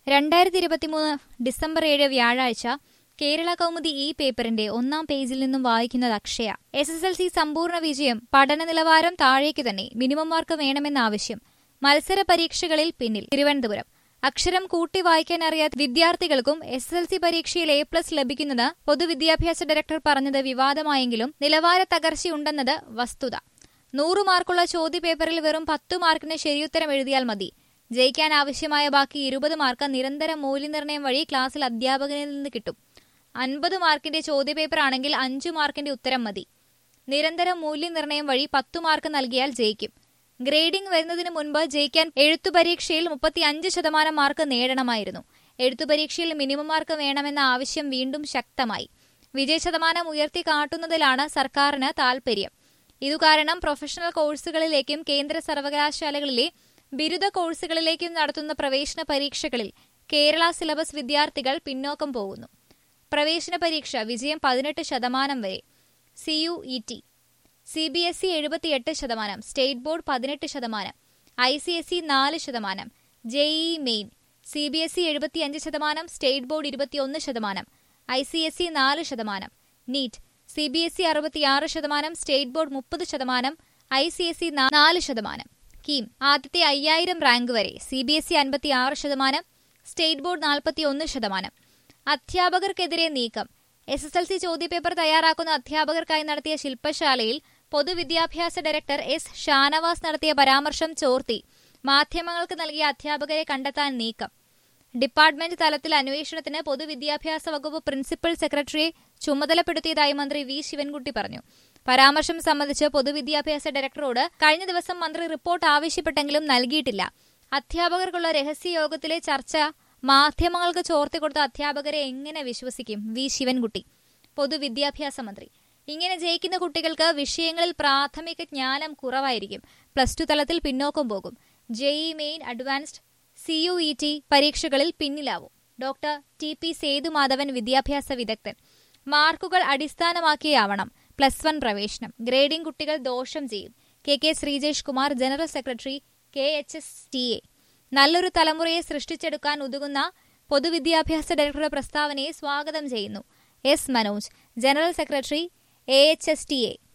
രണ്ടായിരത്തി ഇരുപത്തിമൂന്ന് ഡിസംബർ ഏഴ് വ്യാഴാഴ്ച കേരള കൗമുദി ഈ പേപ്പറിന്റെ ഒന്നാം പേജിൽ നിന്നും വായിക്കുന്നത് Akshaya S S L C സമ്പൂർണ്ണ വിജയം പഠന നിലവാരം താഴേക്ക് തന്നെ മിനിമം മാർക്ക് വേണമെന്ന ആവശ്യം മത്സര പരീക്ഷകളിൽ പിന്നിൽ തിരുവനന്തപുരം അക്ഷരം കൂട്ടി വായിക്കാൻ അറിയാത്ത വിദ്യാർത്ഥികൾക്കും എസ് എൽ സി പരീക്ഷയിൽ എ പ്ലസ് ലഭിക്കുന്നത് പൊതുവിദ്യാഭ്യാസ ഡയറക്ടർ പറഞ്ഞത് വിവാദമായെങ്കിലും നിലവാര തകർച്ചയുണ്ടെന്നത് വസ്തുത നൂറു മാർക്കുള്ള ചോദ്യപേപ്പറിൽ വെറും പത്തു മാർക്കിന് ശരിയുത്തരം എഴുതിയാൽ മതി ജയിക്കാൻ ആവശ്യമായ ബാക്കി ഇരുപത് മാർക്ക് നിരന്തര മൂല്യനിർണ്ണയം വഴി ക്ലാസ്സിൽ അധ്യാപകനിൽ നിന്ന് കിട്ടും അൻപത് മാർക്കിന്റെ ചോദ്യപേപ്പർ ആണെങ്കിൽ അഞ്ചു മാർക്കിന്റെ ഉത്തരം മതി നിരന്തര മൂല്യനിർണ്ണയം വഴി പത്തു മാർക്ക് നൽകിയാൽ ജയിക്കും ഗ്രേഡിംഗ് വരുന്നതിന് മുൻപ് ജയിക്കാൻ എഴുത്തു പരീക്ഷയിൽ മുപ്പത്തി അഞ്ച് ശതമാനം മാർക്ക് നേടണമായിരുന്നു എഴുത്തു പരീക്ഷയിൽ മിനിമം മാർക്ക് വേണമെന്ന ആവശ്യം വീണ്ടും ശക്തമായി വിജയ ശതമാനം ഉയർത്തി കാട്ടുന്നതിലാണ് സർക്കാരിന് താൽപര്യം ഇതുകാരണം പ്രൊഫഷണൽ കോഴ്സുകളിലേക്കും കേന്ദ്ര സർവകലാശാലകളിലെ ബിരുദ കോഴ്സുകളിലേക്കും നടത്തുന്ന പ്രവേശന പരീക്ഷകളിൽ കേരള സിലബസ് വിദ്യാർത്ഥികൾ പിന്നോക്കം പോകുന്നു പ്രവേശന പരീക്ഷ വിജയം പതിനെട്ട് ശതമാനം വരെ C U E T C B S E എഴുപത്തിയെട്ട് ശതമാനം സ്റ്റേറ്റ് ബോർഡ് പതിനെട്ട് ശതമാനം ഐ സി എസ് ഇ നാല് ശതമാനം JEE main C B S E എഴുപത്തിയഞ്ച് ശതമാനം സ്റ്റേറ്റ് ബോർഡ് ഇരുപത്തിയൊന്ന് ശതമാനം ഐ സി എസ് ഇ നാല് ശതമാനം NEET C B S E അറുപത്തിയാറ് ശതമാനം സ്റ്റേറ്റ് ബോർഡ് മുപ്പത് ശതമാനം ഐ സി എസ് ഇ നാല് ശതമാനം കീം ആദ്യത്തെ അയ്യായിരം റാങ്ക് വരെ സി ബി എസ് ഇ അൻപത്തിയാറ് ശതമാനം സ്റ്റേറ്റ് ബോർഡ് നാൽപ്പത്തിയൊന്ന് ശതമാനം അധ്യാപകർക്കെതിരെ നീക്കം എസ് എസ് എൽ സി ചോദ്യപേപ്പർ തയ്യാറാക്കുന്ന അധ്യാപകർക്കായി നടത്തിയ ശില്പശാലയിൽ പൊതുവിദ്യാഭ്യാസ ഡയറക്ടർ എസ് ഷാനവാസ് നടത്തിയ പരാമർശം ചോർത്തി മാധ്യമങ്ങൾക്ക് നൽകിയ അധ്യാപകരെ കണ്ടെത്താൻ നീക്കം ഡിപ്പാർട്ട്മെന്റ് തലത്തിൽ അന്വേഷണത്തിന് പൊതുവിദ്യാഭ്യാസ വകുപ്പ് പ്രിൻസിപ്പൽ സെക്രട്ടറിയെ ചുമതലപ്പെടുത്തിയതായി മന്ത്രി വി ശിവൻകുട്ടി പറഞ്ഞു പരാമർശം സംബന്ധിച്ച് പൊതുവിദ്യാഭ്യാസ ഡയറക്ടറോട് കഴിഞ്ഞ ദിവസം മന്ത്രി റിപ്പോർട്ട് ആവശ്യപ്പെട്ടെങ്കിലും നൽകിയിട്ടില്ല അധ്യാപകർക്കുള്ള രഹസ്യ യോഗത്തിലെ ചർച്ച മാധ്യമങ്ങൾക്ക് ചോർത്തിക്കൊടുത്ത അധ്യാപകരെ എങ്ങനെ വിശ്വസിക്കും വി ശിവൻകുട്ടി പൊതുവിദ്യാഭ്യാസ മന്ത്രി ഇങ്ങനെ ജയിക്കുന്ന കുട്ടികൾക്ക് വിഷയങ്ങളിൽ പ്രാഥമിക ജ്ഞാനം കുറവായിരിക്കും പ്ലസ് ടു തലത്തിൽ പിന്നോക്കം പോകും JEE main advanced C U E T പരീക്ഷകളിൽ പിന്നിലാവും ഡോക്ടർ ടി പി സേതുമാധവൻ വിദ്യാഭ്യാസ വിദഗ്ധൻ മാർക്കുകൾ അടിസ്ഥാനമാക്കിയാവണം പ്ലസ് വൺ പ്രവേശനം ഗ്രേഡിംഗ് കുട്ടികൾ ദോഷം ചെയ്യും K K Sreejesh Kumar general secretary K H S T A നല്ലൊരു തലമുറയെ സൃഷ്ടിച്ചെടുക്കാൻ ഉതകുന്ന പൊതുവിദ്യാഭ്യാസ ഡയറക്ടറുടെ പ്രസ്താവനയെ സ്വാഗതം ചെയ്യുന്നു S Manoj general secretary A H S T A